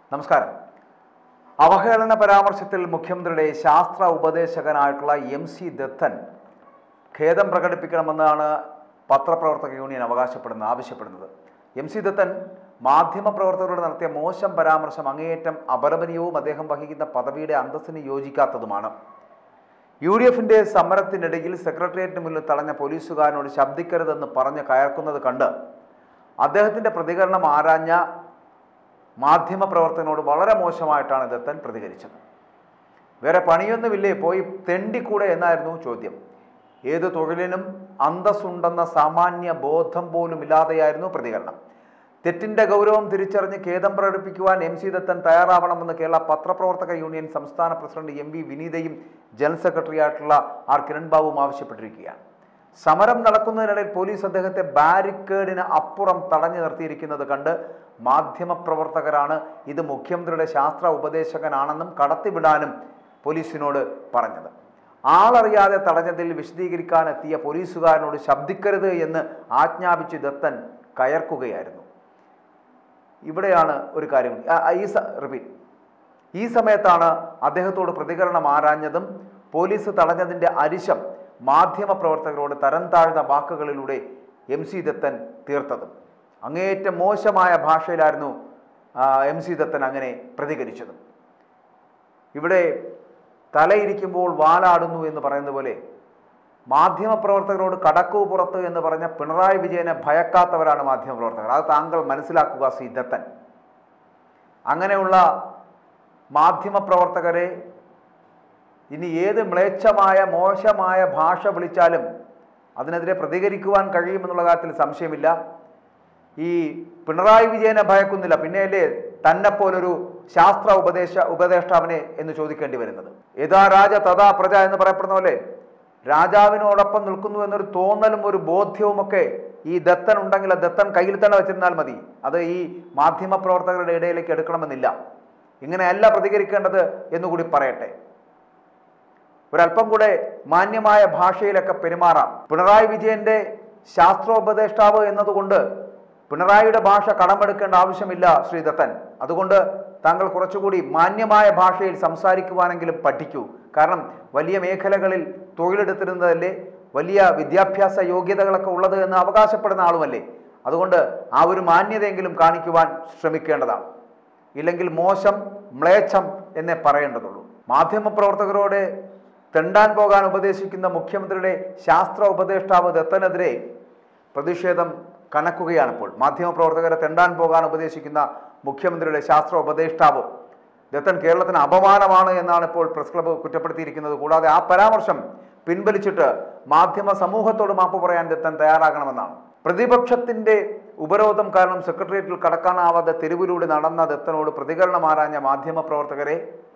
നമസ്കാരം അവഹേളന പരാമർശത്തിൽ മുഖ്യമന്ത്രിയുടെ ശാസ്ത്ര ഉപദേശകനായിട്ടുള്ള എം സി ദത്തൻ ഖേദം പ്രകടിപ്പിക്കണമെന്നാണ് പത്രപ്രവർത്തക യൂണിയൻ അവകാശപ്പെടുന്നത് ആവശ്യപ്പെടുന്നത് എം സി ദത്തൻ മാധ്യമപ്രവർത്തകരോട് നടത്തിയ മോശം പരാമർശം അങ്ങേയറ്റം അപലപനീയവും അദ്ദേഹം വഹിക്കുന്ന പദവിയുടെ അന്തസ്സിന് യോജിക്കാത്തതുമാണ് യു ഡി എഫിന്റെ സമരത്തിനിടയിൽ സെക്രട്ടേറിയറ്റിന് മുന്നിൽ തടഞ്ഞ പോലീസുകാരനോട് ശബ്ദിക്കരുതെന്ന് പറഞ്ഞ് കയർക്കുന്നത് കണ്ട് അദ്ദേഹത്തിന്റെ പ്രതികരണം ആരാഞ്ഞ മാധ്യമപ്രവർത്തകനോട് വളരെ മോശമായിട്ടാണ് ദത്തൻ പ്രതികരിച്ചത് വേറെ പണിയൊന്നുമില്ലേ പോയി തെണ്ടിക്കൂടെ എന്നായിരുന്നു ചോദ്യം ഏത് തൊഴിലിനും അന്തസ്സുണ്ടെന്ന സാമാന്യ ബോധം പോലും ഇല്ലാതെയായിരുന്നു പ്രതികരണം തെറ്റിന്റെ ഗൗരവം തിരിച്ചറിഞ്ഞ് ഖേദം പ്രകടിപ്പിക്കുവാൻ എം സി ദത്തൻ തയ്യാറാവണമെന്ന് കേരള പത്രപ്രവർത്തക യൂണിയൻ സംസ്ഥാന പ്രസിഡന്റ് എം വി വിനീതയും ജനറൽ സെക്രട്ടറിയായിട്ടുള്ള ആർ കിരൺ ബാബുവും ആവശ്യപ്പെട്ടിരിക്കുകയാണ് സമരം നടക്കുന്നതിനിടയിൽ പോലീസ് അദ്ദേഹത്തെ ബാരിക്കേഡിന് അപ്പുറം തടഞ്ഞു നിർത്തിയിരിക്കുന്നത് കണ്ട് മാധ്യമപ്രവർത്തകരാണ് ഇത് മുഖ്യമന്ത്രിയുടെ ശാസ്ത്ര ഉപദേശകനാണെന്നും കടത്തിവിടാനും പോലീസിനോട് പറഞ്ഞത് ആളറിയാതെ തടഞ്ഞതിൽ വിശദീകരിക്കാനെത്തിയ പോലീസുകാരനോട് ശബ്ദിക്കരുത് എന്ന് ആജ്ഞാപിച്ച് ദത്തൻ കയർക്കുകയായിരുന്നു ഇവിടെയാണ് ഒരു കാര്യം ആ, ആ, ഈ റിപ്പീറ്റ് ഈ സമയത്താണ് അദ്ദേഹത്തോട് പ്രതികരണം ആരാഞ്ഞതും പോലീസ് തടഞ്ഞതിൻ്റെ അരിശം മാധ്യമപ്രവർത്തകരോട് തരം താഴ്ന്ന വാക്കുകളിലൂടെ എം സി ദത്തൻ തീർത്തതും അങ്ങേയറ്റം മോശമായ ഭാഷയിലായിരുന്നു ആ, എം സി ദത്തൻ അങ്ങനെ പ്രതികരിച്ചത് ഇവിടെ തലയിരിക്കുമ്പോൾ വാലാടുന്നു എന്ന് പറയുന്ന പോലെ മാധ്യമപ്രവർത്തകരോട് കടക്കു പുറത്ത് എന്ന് പറഞ്ഞ പിണറായി വിജയനെ ഭയക്കാത്തവരാണ് മാധ്യമപ്രവർത്തകർ അത് താങ്കൾ മനസ്സിലാക്കുക സി ദത്തൻ അങ്ങനെയുള്ള മാധ്യമപ്രവർത്തകരെ ഇനി ഏത് മ്ലേച്ഛമായ മോശമായ ഭാഷ വിളിച്ചാലും അതിനെതിരെ പ്രതികരിക്കുവാൻ കഴിയുമെന്നുള്ള കാര്യത്തിൽ സംശയമില്ല ഈ പിണറായി വിജയനെ ഭയക്കുന്നില്ല പിന്നെയല്ലേ തന്നെ പോലൊരു ശാസ്ത്ര ഉപദേശ ഉപദേഷ്ടാവിനെ എന്ന് ചോദിക്കേണ്ടി വരുന്നത് യഥാ രാജ തഥാ പ്രജ എന്ന് പറയപ്പെടുന്ന പോലെ രാജാവിനോടൊപ്പം നിൽക്കുന്നു എന്നൊരു തോന്നലും ഒരു ബോധ്യവുമൊക്കെ ഈ ദത്തൻ ഉണ്ടെങ്കിൽ ആ ദത്തൻ കയ്യിൽ തന്നെ വെച്ചിരുന്നാൽ മതി അത് ഈ മാധ്യമപ്രവർത്തകരുടെ ഇടയിലേക്ക് എടുക്കണമെന്നില്ല ഇങ്ങനെയല്ല പ്രതികരിക്കേണ്ടത് എന്നുകൂടി പറയട്ടെ ഒരല്പം കൂടെ മാന്യമായ ഭാഷയിലൊക്കെ പെരുമാറാം പിണറായി വിജയന്റെ ശാസ്ത്രോപദേഷ്ടാവ് എന്നതുകൊണ്ട് പിണറായിയുടെ ഭാഷ കടമെടുക്കേണ്ട ആവശ്യമില്ല ശ്രീ ദത്തൻ അതുകൊണ്ട് താങ്കൾ കുറച്ചുകൂടി മാന്യമായ ഭാഷയിൽ സംസാരിക്കുവാനെങ്കിലും പഠിക്കൂ കാരണം വലിയ മേഖലകളിൽ തൊഴിലെടുത്തിരുന്നതല്ലേ വലിയ വിദ്യാഭ്യാസ യോഗ്യതകളൊക്കെ ഉള്ളത് എന്ന് അവകാശപ്പെടുന്ന ആളുമല്ലേ അതുകൊണ്ട് ആ ഒരു മാന്യതയെങ്കിലും കാണിക്കുവാൻ ശ്രമിക്കേണ്ടതാണ് ഇല്ലെങ്കിൽ മോശം മ്ലേച്ഛം എന്നേ പറയേണ്ടതുള്ളൂ മാധ്യമപ്രവർത്തകരോട് തെണ്ടാൻ പോകാൻ ഉപദേശിക്കുന്ന മുഖ്യമന്ത്രിയുടെ ശാസ്ത്ര ഉപദേഷ്ടാവ് ദത്തനെതിരെ പ്രതിഷേധം കനക്കുകയാണിപ്പോൾ മാധ്യമപ്രവർത്തകരെ തെണ്ടാൻ പോകാൻ ഉപദേശിക്കുന്ന മുഖ്യമന്ത്രിയുടെ ശാസ്ത്ര ഉപദേഷ്ടാവ് ദത്തൻ കേരളത്തിന് അപമാനമാണ് എന്നാണ് ഇപ്പോൾ പ്രസ് ക്ലബ്ബ് കുറ്റപ്പെടുത്തിയിരിക്കുന്നത് കൂടാതെ ആ പരാമർശം പിൻവലിച്ചിട്ട് മാധ്യമ സമൂഹത്തോട് മാപ്പ് പറയാൻ ദത്തൻ തയ്യാറാകണമെന്നാണ് പ്രതിപക്ഷത്തിന്റെ ഉപരോധം കാരണം സെക്രട്ടേറിയറ്റിൽ കടക്കാനാവാതെ തെരുവിലൂടെ നടന്ന ദത്തനോട് പ്രതികരണം ആരാഞ്ഞ മാധ്യമപ്രവർത്തകരെ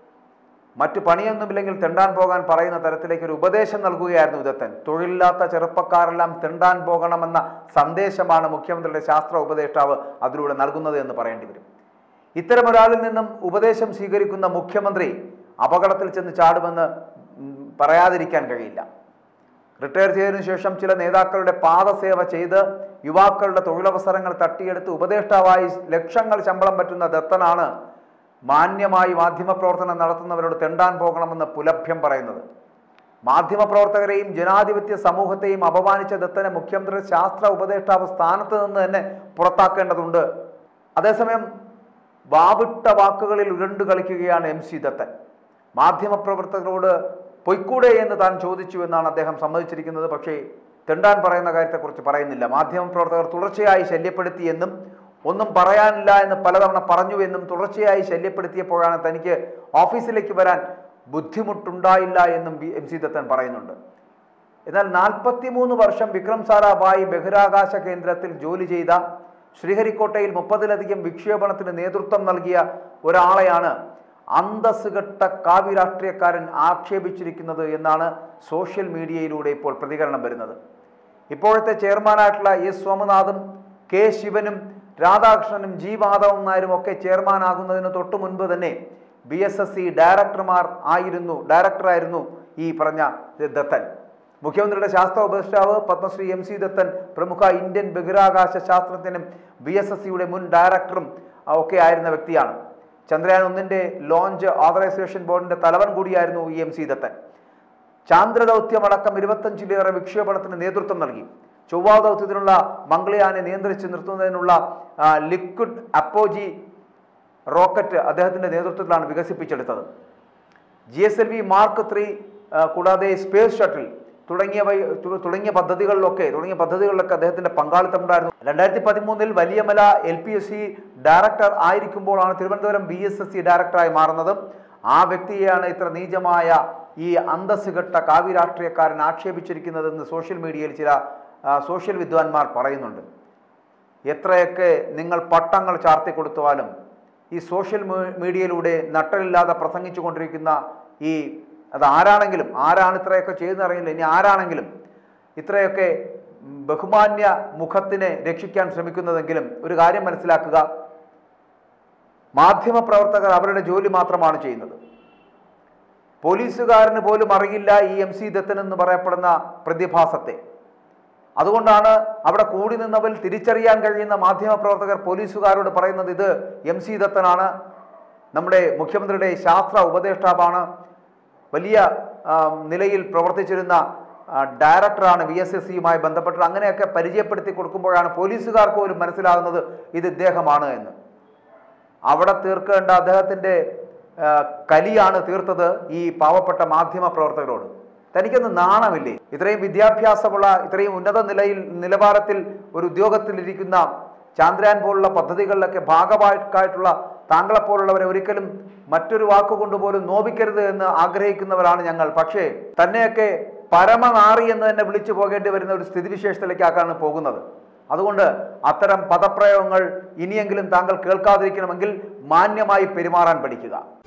മറ്റു പണിയൊന്നുമില്ലെങ്കിൽ തെണ്ടാൻ പോകാൻ പറയുന്ന തരത്തിലേക്ക് ഒരു ഉപദേശം നൽകുകയായിരുന്നു ദത്തൻ തൊഴിലില്ലാത്ത ചെറുപ്പക്കാരെല്ലാം തെണ്ടാൻ പോകണമെന്ന സന്ദേശമാണ് മുഖ്യമന്ത്രിയുടെ ശാസ്ത്ര ഉപദേഷ്ടാവ് അതിലൂടെ നൽകുന്നത് എന്ന് പറയേണ്ടി വരും ഇത്തരമൊരാളിൽ നിന്നും ഉപദേശം സ്വീകരിക്കുന്ന മുഖ്യമന്ത്രി അപകടത്തിൽ ചെന്ന് ചാടുമെന്ന് ഉം, പറയാതിരിക്കാൻ കഴിയില്ല റിട്ടയർ ചെയ്തതിനു ശേഷം ചില നേതാക്കളുടെ പാദസേവ ചെയ്ത് യുവാക്കളുടെ തൊഴിലവസരങ്ങൾ തട്ടിയെടുത്ത് ഉപദേഷ്ടാവായി ലക്ഷങ്ങൾ ശമ്പളം പറ്റുന്ന ദത്തനാണ് മാന്യമായി മാധ്യമപ്രവർത്തനം നടത്തുന്നവരോട് തെണ്ടാൻ പോകണമെന്ന് പുലഭ്യം പറയുന്നത് മാധ്യമപ്രവർത്തകരെയും ജനാധിപത്യ സമൂഹത്തെയും അപമാനിച്ച ദത്തനെ മുഖ്യമന്ത്രി ശാസ്ത്ര ഉപദേഷ്ടാവ് സ്ഥാനത്ത് നിന്ന് തന്നെ പുറത്താക്കേണ്ടതുണ്ട് അതേസമയം വാവിട്ട വാക്കുകളിൽ ഉരുണ്ടു കളിക്കുകയാണ് എം സി ദത്തൻ മാധ്യമപ്രവർത്തകരോട് പൊയ്ക്കൂടെ എന്ന് താൻ ചോദിച്ചു എന്നാണ് അദ്ദേഹം സമ്മതിച്ചിരിക്കുന്നത് പക്ഷേ തെണ്ടാൻ പറയുന്ന കാര്യത്തെക്കുറിച്ച് പറയുന്നില്ല മാധ്യമപ്രവർത്തകർ തുടർച്ചയായി ശല്യപ്പെടുത്തിയെന്നും ഒന്നും പറയാനില്ല എന്ന് പലതവണ പറഞ്ഞു എന്നും തുടർച്ചയായി ശല്യപ്പെടുത്തിയപ്പോഴാണ് തനിക്ക് ഓഫീസിലേക്ക് വരാൻ ബുദ്ധിമുട്ടുണ്ടായില്ല എന്നും ബി- എം സി ദത്തൻ പറയുന്നുണ്ട് എന്നാൽ നാൽപ്പത്തിമൂന്ന് വർഷം വിക്രം സാരാഭായി ബഹിരാകാശ കേന്ദ്രത്തിൽ ജോലി ചെയ്ത ശ്രീഹരിക്കോട്ടയിൽ മുപ്പതിലധികം വിക്ഷേപണത്തിന് നേതൃത്വം നൽകിയ ഒരാളെയാണ് അന്തസ്സുകെട്ട കാവ്യ രാഷ്ട്രീയക്കാരൻ ആക്ഷേപിച്ചിരിക്കുന്നത് എന്നാണ് സോഷ്യൽ മീഡിയയിലൂടെ ഇപ്പോൾ പ്രതികരണം വരുന്നത് ഇപ്പോഴത്തെ ചെയർമാനായിട്ടുള്ള എസ് സോമനാഥും കെ ശിവനും രാധാകൃഷ്ണനും ജി മാധവൻ നായരും ഒക്കെ ചെയർമാനാകുന്നതിന് തൊട്ടു മുൻപ് തന്നെ ബി എസ് എസ് സി ഡയറക്ടർമാർ ആയിരുന്നു ഡയറക്ടറായിരുന്നു ഈ പറഞ്ഞ ദത്തൻ മുഖ്യമന്ത്രിയുടെ ശാസ്ത്ര ഉപദേഷ്ടാവ് പത്മശ്രീ എം സി ദത്തൻ പ്രമുഖ ഇന്ത്യൻ ബഹിരാകാശ ശാസ്ത്രജ്ഞനും ബി എസ് എസ് സിയുടെ മുൻ ഡയറക്ടറും ആ, ഒക്കെ ആയിരുന്ന വ്യക്തിയാണ് ചന്ദ്രയാൻ ഒന്നിന്റെ ലോഞ്ച് ഓതറൈസേഷൻ ബോർഡിന്റെ തലവൻ കൂടിയായിരുന്നു ഇ എം സി ദത്തൻ ചാന്ദ്രദൗത്യമടക്കം ഇരുപത്തഞ്ചിലേറെ വിക്ഷേപണത്തിന് നേതൃത്വം നൽകി ചൊവ്വാ ദൗത്യത്തിനുള്ള മംഗളയാനെ നിയന്ത്രിച്ച് നിർത്തുന്നതിനുള്ള ആ, ലിക്വിഡ് അപ്പോജി റോക്കറ്റ് അദ്ദേഹത്തിന്റെ നേതൃത്വത്തിലാണ് വികസിപ്പിച്ചെടുത്തത് G S L V mark three കൂടാതെ സ്പേസ് ഷട്ടിൽ തുടങ്ങിയവ തു- തുടങ്ങിയ പദ്ധതികളിലൊക്കെ തുടങ്ങിയ പദ്ധതികളിലൊക്കെ അദ്ദേഹത്തിന്റെ പങ്കാളിത്തമുണ്ടായിരുന്നു രണ്ടായിരത്തി പതിമൂന്നിൽ Valiyamala L P S C director ആയിരിക്കുമ്പോഴാണ് Thiruvananthapuram B S S C ഡയറക്ടറായി മാറുന്നത് ആ വ്യക്തിയെയാണ് ഇത്ര നീചമായ ഈ അന്തസ് കെട്ട കാവ്യ രാഷ്ട്രീയക്കാരൻ ആക്ഷേപിച്ചിരിക്കുന്നതെന്ന് സോഷ്യൽ മീഡിയയിൽ ചില ആ, സോഷ്യൽ വിദ്വാൻമാർ പറയുന്നുണ്ട് എത്രയൊക്കെ നിങ്ങൾ പട്ടങ്ങൾ ചാർത്തി കൊടുത്താലും ഈ സോഷ്യൽ മീ- മീഡിയയിലൂടെ നട്ടലില്ലാതെ പ്രസംഗിച്ചു കൊണ്ടിരിക്കുന്ന ഈ അത് ആരാണെങ്കിലും ആരാണ് ഇത്രയൊക്കെ ചെയ്തെന്നറിയില്ല ഇനി ആരാണെങ്കിലും ഇത്രയൊക്കെ ഉം, ബഹുമാന്യ മുഖത്തിനെ രക്ഷിക്കാൻ ശ്രമിക്കുന്നതെങ്കിലും ഒരു കാര്യം മനസ്സിലാക്കുക മാധ്യമപ്രവർത്തകർ അവരുടെ ജോലി മാത്രമാണ് ചെയ്യുന്നത് പോലീസുകാരന് പോലും അറിയില്ല ഈ എം സി ദത്തൻ എന്ന് പറയപ്പെടുന്ന പ്രതിഭാസത്തെ അതുകൊണ്ടാണ് അവിടെ കൂടി നിന്നവരിൽ തിരിച്ചറിയാൻ കഴിയുന്ന മാധ്യമപ്രവർത്തകർ പോലീസുകാരോട് പറയുന്നത് ഇത് എം സി ദത്തനാണ് നമ്മുടെ മുഖ്യമന്ത്രിയുടെ ശാസ്ത്ര ഉപദേഷ്ടാവാണ് വലിയ ആ, നിലയിൽ പ്രവർത്തിച്ചിരുന്ന ആ, ഡയറക്ടറാണ് വി എസ് എസ് സിയുമായി ബന്ധപ്പെട്ട് അങ്ങനെയൊക്കെ പരിചയപ്പെടുത്തി കൊടുക്കുമ്പോഴാണ് പോലീസുകാർക്ക് പോലും മനസ്സിലാകുന്നത് ഇത് ഇദ്ദേഹമാണ് എന്ന് അവിടെ തീർക്കേണ്ട അദ്ദേഹത്തിൻ്റെ ആ, കലിയാണ് തീർത്തത് ഈ പാവപ്പെട്ട മാധ്യമ പ്രവർത്തകരോട് തനിക്കൊന്ന് നാണമില്ലേ ഇത്രയും വിദ്യാഭ്യാസമുള്ള ഇത്രയും ഉന്നത നിലയിൽ നിലവാരത്തിൽ ഒരു ഉദ്യോഗത്തിലിരിക്കുന്ന ചാന്ദ്രയാൻ പോലുള്ള പദ്ധതികളിലൊക്കെ ഭാഗമായിട്ടുള്ള താങ്കളെപ്പോലുള്ളവരെ ഒരിക്കലും മറ്റൊരു വാക്കുകൊണ്ട് പോലും നോവിക്കരുത് എന്ന് ആഗ്രഹിക്കുന്നവരാണ് ഞങ്ങൾ പക്ഷേ തന്നെയൊക്കെ പരമനാറി എന്ന് തന്നെ വിളിച്ചു പോകേണ്ടി വരുന്ന ഒരു സ്ഥിതിവിശേഷത്തിലേക്കാണ് പോകുന്നത് അതുകൊണ്ട് അത്തരം പദപ്രയോഗങ്ങൾ ഇനിയെങ്കിലും താങ്കൾ കേൾക്കാതിരിക്കണമെങ്കിൽ മാന്യമായി പെരുമാറാൻ പഠിക്കുക